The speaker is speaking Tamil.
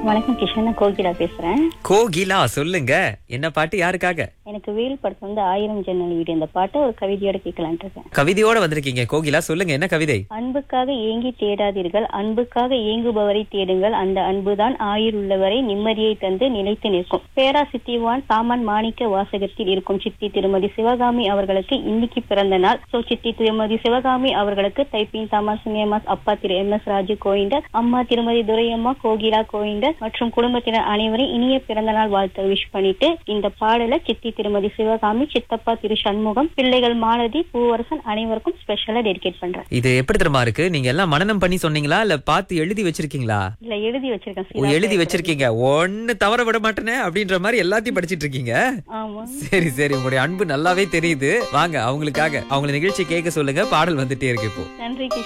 வணக்கம் கிஷன் நான் கோகிலா பேசுறேன் கோகிலா சொல்லுங்க என்ன பாட்டு யாருக்காக எனக்கு வேல் படத்துல வந்து ஆயிரம் ஜன்னல் வீடு இந்த பாட்டை ஒரு கவிதையோட கேட்கலான்ட்டு இருக்கேன் கவிதையோட வந்திருக்கீங்க கோகிலா சொல்லுங்க என்ன கவிதை அன்புக்காக ஏங்கி தேடாதீர்கள் அன்புக்காக ஏங்குபவரை தேடுங்கள் அந்த அன்புதான் ஆயுளுள்ளவரை நிம்மதியை தந்து நிலைத்து நிற்கும் பேரா சித்திவான் சாமான் மாணிக்க வாசகத்தில் இருக்கும் சித்தி திருமதி சிவகாமி அவர்களுக்கு இன்னைக்கு பிறந்த நாள் சோ சித்தி திருமதி சிவகாமி அவர்களுக்கு தைப்பின் தாமாஸ் சினேமாஸ் அப்பா திரு எம் எஸ் ராஜு கோயிண்டர் அம்மா திருமதி துரையம்மா கோகிலா கோயிண்டர் மற்றும் குடும்பத்தினர் அனைவரும் இனிய பிறந்த நாள் வாழ்த்து விஷ் பண்ணிட்டு இந்த பாடல சித்தி திருமதி சிவகாமி சித்தப்பா திரு சண்முகம் பிள்ளைகள் மாலதி பூவரசன் அனைவருக்கும் ஸ்பெஷலா டெடிகேட் பண்றேன் இது எப்படி தெரியுமா இருக்கு நீங்க எல்லாம் மனனம் பண்ணி சொன்னீங்களா இல்ல பார்த்து எழுதி வச்சிருக்கீங்களா இல்ல எழுதி வச்சிருக்கேன் ஓ, சீதா எழுதி பேப்பர்ல. வச்சிருக்கீங்க ஒண்ணு தவற விட மாட்டேனே அப்படின்ற மாதிரி எல்லாத்தையும் படிச்சிட்டு இருக்கீங்க ஆமா சரி சரி உங்களுடைய அன்பு நல்லாவே தெரியுது வாங்க அவங்களுக்காக அவங்கள நிகழ்ச்சி கேட்க சொல்லுங்க பாடல் வந்துட்டே இருக்கு இப்போ நன்றி கிஷன்